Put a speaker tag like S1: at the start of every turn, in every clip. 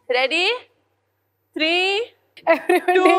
S1: Ready three
S2: Everybody.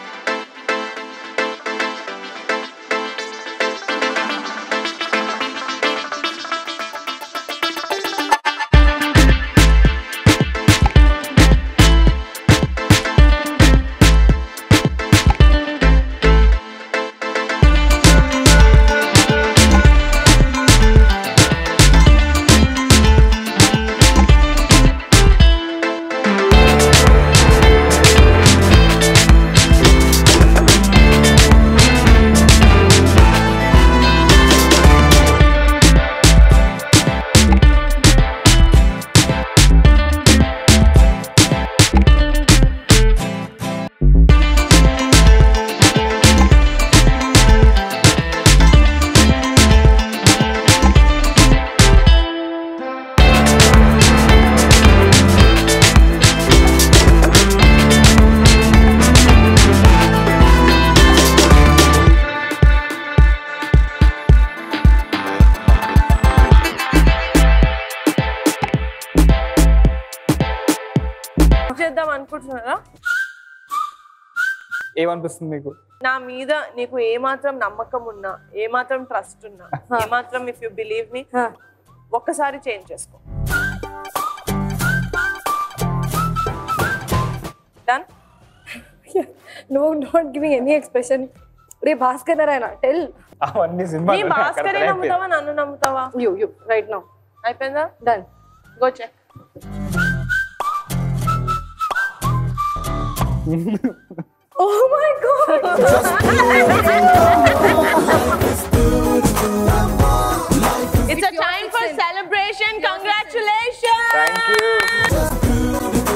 S1: చేద్దాం అనుకుంటున్నారా
S3: ఏమనిపిస్తుంది మీకు
S1: నా మీద నీకు ఏమాత్రం నమ్మకం ఉన్నా ఏమాత్రం ట్రస్ట్ ఉన్నా ఏమాత్రం if you believe me
S2: Huh.
S1: ఒక్కసారి చేంజ్ చేసుకో done
S2: No, not giving any expression. రే భాస్కర్ నారాయణ టెల్
S3: అవన్నీ సినిమా
S1: నీ భాస్కరే నమ్ముతావా నన్ను నమ్ముతావా
S2: యూ యూ రైట్ నౌ
S1: అయిపోయిందా
S2: done
S1: go check
S2: oh my God
S1: it's a time for celebration congratulation
S3: thank you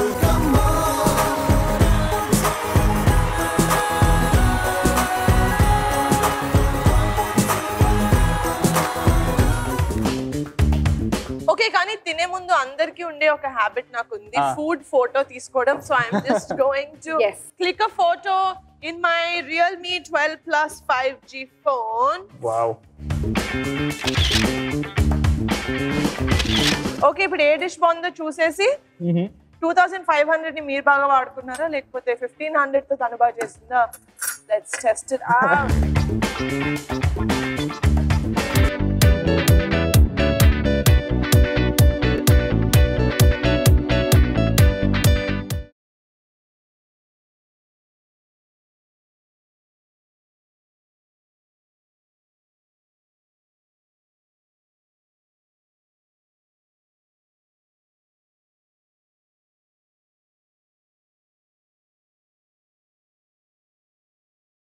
S1: okay కానీ తినే ముందు అందరికి ఉండే ఒక హ్యాబిట్ నాకు ఉంది
S3: Ah.
S1: ఫుడ్ ఫోటో తీసుకోవడం so I'm just going to
S2: Yes.
S1: Click a photo in my Realme twelve plus five G phone
S3: wow
S1: okay ఇప్పుడు ఏ డిష్ బాగుందో చూసేసి టూ థౌసండ్ ఫైవ్ హండ్రెడ్ ని మీరు బాగా వాడుకున్నారా లేకపోతే ఫిఫ్టీన్ హండ్రెడ్ తో తను బాగా చేసిందా లెట్స్ టెస్ట్ ఇట్